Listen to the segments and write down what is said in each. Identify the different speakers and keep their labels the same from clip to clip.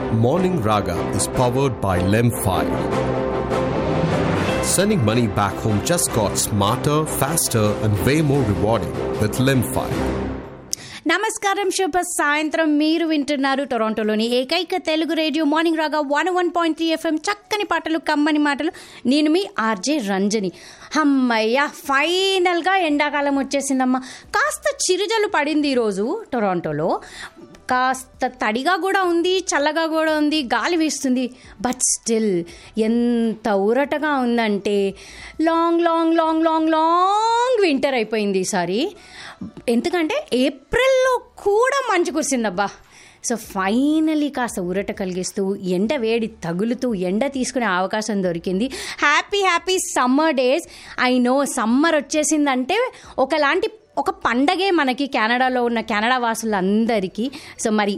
Speaker 1: Morning Raga is powered by Lem5. Sending money back home just got smarter, faster, and way more rewarding with Lem5.
Speaker 2: నమస్కారం శుభ సాయంత్రం మీరు వింటున్నారు టొరాంటోలోని ఏకైక Telugu radio morning Raga one one point three FM చక్కని పాటలు కమ్మని మాటలు నేను మీ ఆర్జే రంజని అమ్మయ్య ఫైనల్గా ఎండాకాలం వచ్చేసిందమ్మా కాస్త చిరుజలు పడింది ఈరోజు టొరాంటోలో కాస్త తడిగా కూడా ఉంది చల్లగా కూడా ఉంది గాలి వీస్తుంది బట్ స్టిల్ ఎంత ఊరటగా ఉందంటే long long long long long winter అయిపోయింది ఈసారి ఎందుకంటే ఏప్రిల్లో కూడా మంచు కురిసిందబ్బా సో ఫైనలీ కాస్త ఊరట కలిగిస్తూ ఎండ వేడి తగులుతూ ఎండ తీసుకునే అవకాశం దొరికింది happy happy summer days I know summer వచ్చేసిందంటే ఒకలాంటి ఒక పండగే మనకి కెనడాలో ఉన్న కెనడా వాసులందరికీ సో మరి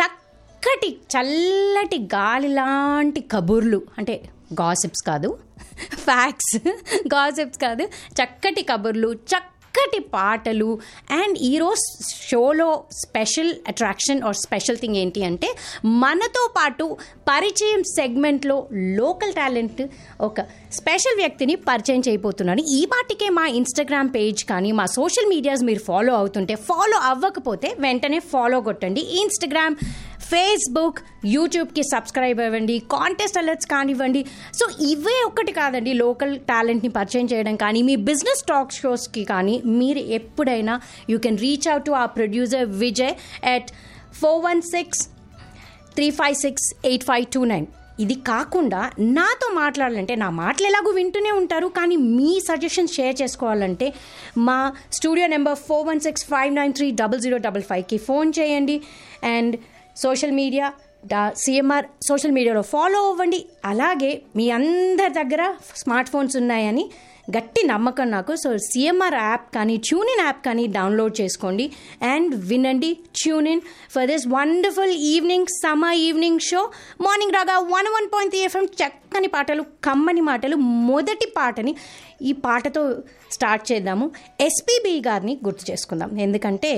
Speaker 2: చక్కటి చల్లటి గాలి లాంటి కబుర్లు అంటే గాసిప్స్ కాదు ఫ్యాక్ట్స్ గాసిప్స్ కాదు చక్కటి కబుర్లు చక్క చక్కటి పాటలు అండ్ ఈరోజు షోలో special attraction or special thing ఏంటి అంటే మనతో పాటు పరిచయం సెగ్మెంట్లో లోకల్ టాలెంట్ ఒక స్పెషల్ వ్యక్తిని పరిచయం చేయబోతున్నాను ఈ పాటికే మా ఇన్స్టాగ్రామ్ పేజ్ కానీ మా సోషల్ మీడియాస్ మీరు ఫాలో అవుతుంటే ఫాలో అవ్వకపోతే వెంటనే ఫాలో కొట్టండి ఇన్స్టాగ్రామ్ ఫేస్బుక్ యూట్యూబ్కి సబ్స్క్రైబ్ అవ్వండి కాంటెస్ట్ అలర్ట్స్ కానివ్వండి సో ఇవే ఒక్కటి కాదండి లోకల్ టాలెంట్ని పరిచయం చేయడం కానీ మీ బిజినెస్ టాక్ షోస్కి కానీ మీరు ఎప్పుడైనా you can reach out to ఆ producer Vijay at four one six three five six eight five two nine ఇది కాకుండా నాతో మాట్లాడాలంటే నా మాటలు ఎలాగో వింటూనే ఉంటారు కానీ మీ సజెషన్స్ షేర్ చేసుకోవాలంటే మా studio number four one six five nine three double zero double ఫైవ్కి ఫోన్ చేయండి అండ్ సోషల్ మీడియా డా సిఎంఆర్ సోషల్ మీడియాలో ఫాలో అవ్వండి అలాగే మీ అందరి దగ్గర స్మార్ట్ ఫోన్స్ ఉన్నాయని గట్టి నమ్మకం నాకు సో సిఎంఆర్ యాప్ కానీ ట్యూన్ ఇన్ యాప్ కానీ డౌన్లోడ్ చేసుకోండి అండ్ వినండి tune in for this wonderful evening summer evening show morning Raga one one point three FM చక్కని పాటలు కమ్మని మాటలు మొదటి పాటని ఈ పాటతో స్టార్ట్ చేద్దాము ఎస్పీబీ గారిని గుర్తు చేసుకుందాం ఎందుకంటే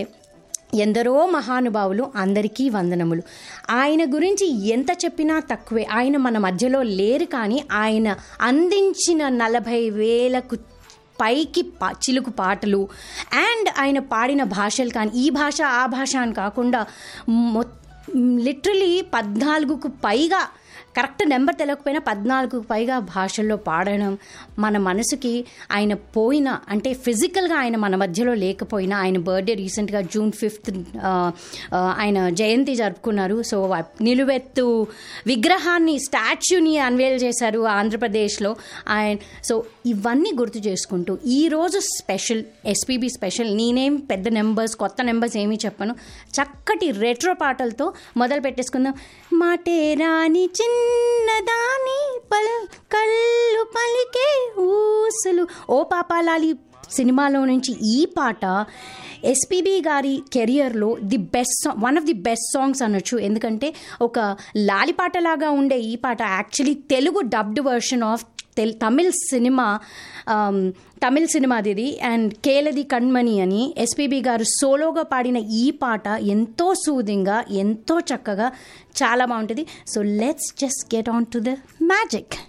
Speaker 2: ఎందరో మహానుభావులు అందరికీ వందనములు ఆయన గురించి ఎంత చెప్పినా తక్కువే ఆయన మన మధ్యలో లేరు కానీ ఆయన అందించిన నలభై వేలకు పైకి పా చిలుకు పాటలు అండ్ ఆయన పాడిన భాషలు కానీ ఈ భాష ఆ భాష అని కాకుండా మొ లిటరలీ పద్నాలుగుకు పైగా కరెక్ట్ నెంబర్ తెలియకపోయినా పద్నాలుగుకు పైగా భాషల్లో పాడడం మన మనసుకి ఆయన పోయిన అంటే ఫిజికల్గా ఆయన మన మధ్యలో లేకపోయినా ఆయన బర్త్డే రీసెంట్గా జూన్ ఫిఫ్త్ ఆయన జయంతి జరుపుకున్నారు సో నిలువెత్తు విగ్రహాన్ని స్టాచ్యూని అన్వేల్ చేశారు ఆంధ్రప్రదేశ్లో ఆయన సో ఇవన్నీ గుర్తు చేసుకుంటూ ఈరోజు స్పెషల్ ఎస్పీబీ స్పెషల్ నేనేం పెద్ద నెంబర్స్ కొత్త నెంబర్స్ ఏమీ చెప్పను చక్కటి రెట్రో పాటలతో మొదలు పెట్టేసుకుందాం మాటే రాని చిన్నదాని పల్ కళ్ళు పలికే ఊసులు ఓ పాపాలాలి సినిమాలో నుంచి ఈ పాట ఎస్పీబీ గారి కెరియర్లో the best song one of the best songs అనొచ్చు ఎందుకంటే ఒక లాలిపాటలాగా ఉండే ఈ పాట actually Telugu dubbed version of తెల్ తమిళ్ సినిమా తమిళ్ సినిమాది ఇది అండ్ కేలది కణ్మణి అని ఎస్పీబీ గారు సోలోగా పాడిన ఈ పాట ఎంతో సూదింగా ఎంతో చక్కగా చాలా బాగుంటుంది so let's just get on to the magic